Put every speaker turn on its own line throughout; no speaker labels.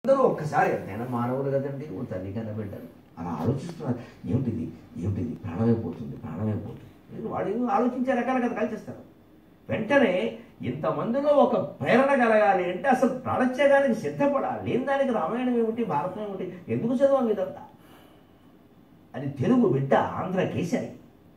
అందరూ ఒక్కసారి ఎంతైనా మానవులు కదండి ఓ తల్లి కన్నా బిడ్డలు అలా ఆలోచిస్తున్నారు ఏమిటిది ఏమిటిది ప్రాణమైపోతుంది ప్రాణమైపోతుంది ఇది వాడు ఏమో ఆలోచించే రకాల కదా కాల్చేస్తారు వెంటనే ఇంతమందిలో ఒక ప్రేరణ కలగాలి అంటే అసలు ప్రాణత్యాగానికి సిద్ధపడాలి లేని దానికి రామాయణం ఏమిటి భారతం ఏమిటి ఎందుకు చదవం ఇదంతా అది తెలుగు బిడ్డ ఆంధ్ర కేసరి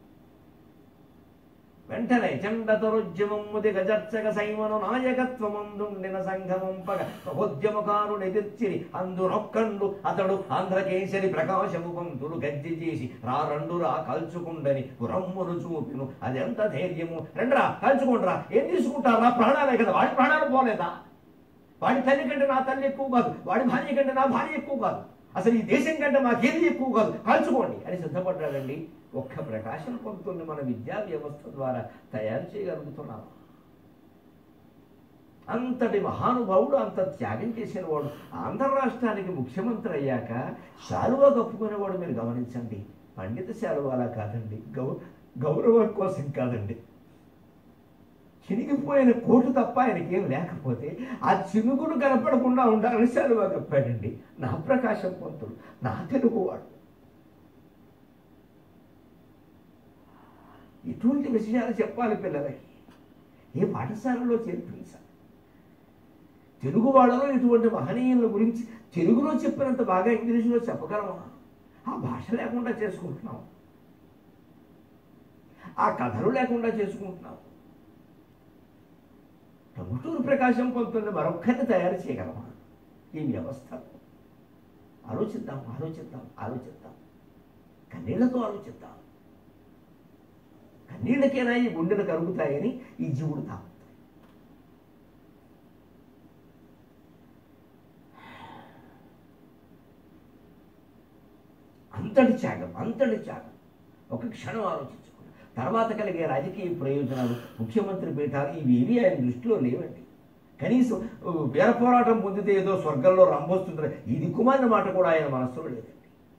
వెంటనే చండతరుద్యమముది గజర్చక సైమను నాయకత్వమందుండిన సంఘమంపగ ప్రబోద్యమకారుని ఎదిర్చిరి అందునొక్కండు అతడు ఆంధ్రకేసరి ప్రకాశము పంతులు గజ్జి చేసి రారండురా కల్చుకుండని పురమ్మును చూపిను అదెంత ధైర్యము రండ్రా కల్చుకుండ్రా ఏం తీసుకుంటారా ప్రాణాలే కదా వాడి ప్రాణాలు పోలేదా వాడి తల్లి కంటే నా తల్లి ఎక్కువ కాదు వాడి భార్య కంటే నా భార్య ఎక్కువ కాదు అసలు ఈ దేశం కంటే మాకేది ఎక్కువ కాదు కాల్చుకోండి అని సిద్ధపడ్డాడండి ఒక్క ప్రకాశం పంతుల్ని మన విద్యా వ్యవస్థ ద్వారా తయారు చేయగలుగుతున్నాం అంతటి మహానుభావుడు అంత త్యాగం చేసిన వాడు ఆంధ్ర రాష్ట్రానికి ముఖ్యమంత్రి అయ్యాక శాలువా కప్పుకునేవాడు మీరు గమనించండి పండిత శాలువ అలా కాదండి గౌ గౌరవం కోసం కాదండి చినిగిపోయిన కోటు తప్ప ఆయనకి ఏం లేకపోతే ఆ చినుగుడు కనపడకుండా ఉండాలని సెలవు చెప్పాడండి నా ప్రకాశం పంతులు నా తెలుగువాడు ఇటువంటి విషయాలు చెప్పాలి పిల్లలకి ఏ పాఠశాలలో చేర్పించాలి తెలుగు వాళ్ళలో ఇటువంటి మహనీయుల గురించి తెలుగులో చెప్పినంత బాగా ఇంగ్లీషులో చెప్పగలమా ఆ భాష లేకుండా చేసుకుంటున్నాం ఆ కథలు లేకుండా చేసుకుంటున్నాం టంగుటూరు ప్రకాశం పంతుల్ని మరొక్కరిని తయారు చేయగలమా ఈ వ్యవస్థ ఆలోచిద్దాం ఆలోచిద్దాం ఆలోచిద్దాం కన్నీళ్లతో ఆలోచిద్దాం కన్నీళ్ళకైనా ఈ గుండెలు కరుగుతాయని ఈ జీవుడు తాగుతాయి అంతటి త్యాగం అంతటి త్యాగం ఒక క్షణం ఆలోచించుకోండి తర్వాత కలిగే రాజకీయ ప్రయోజనాలు ముఖ్యమంత్రి పీఠాలు ఇవి ఏవి ఆయన దృష్టిలో లేవండి కనీసం ఉ, వీర పోరాటం పొందితే ఏదో స్వర్గంలో రంభొస్తుంది ఇది కుమారిన మాట కూడా ఆయన మనస్సులో లేదండి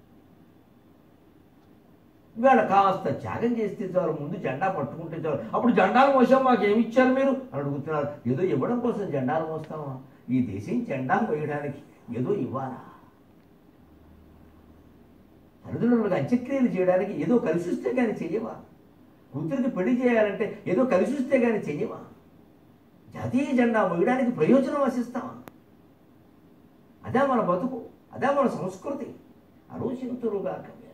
ఇవాళ కాస్త త్యాగం చేస్తే చాలు ముందు జెండా పట్టుకుంటే చాలు అప్పుడు జెండాలు మోసాం మాకు ఏమి ఇచ్చారు మీరు అని అడుగుతున్నారు ఏదో ఇవ్వడం కోసం జెండాలు మోస్తామా ఈ దేశం జెండా మోయడానికి ఏదో ఇవ్వాలా తల్లిదండ్రులకు అంత్యక్రియలు చేయడానికి ఏదో కలిసి వస్తే కానీ చెయ్యవా కూతురికి పెళ్లి చేయాలంటే ఏదో కలిసి వస్తే కానీ చెయ్యవా జాతీయ జెండా మోయడానికి ప్రయోజనం ఆశిస్తామా అదే మన బతుకు అదే మన సంస్కృతి ఆలోచింతురుగాక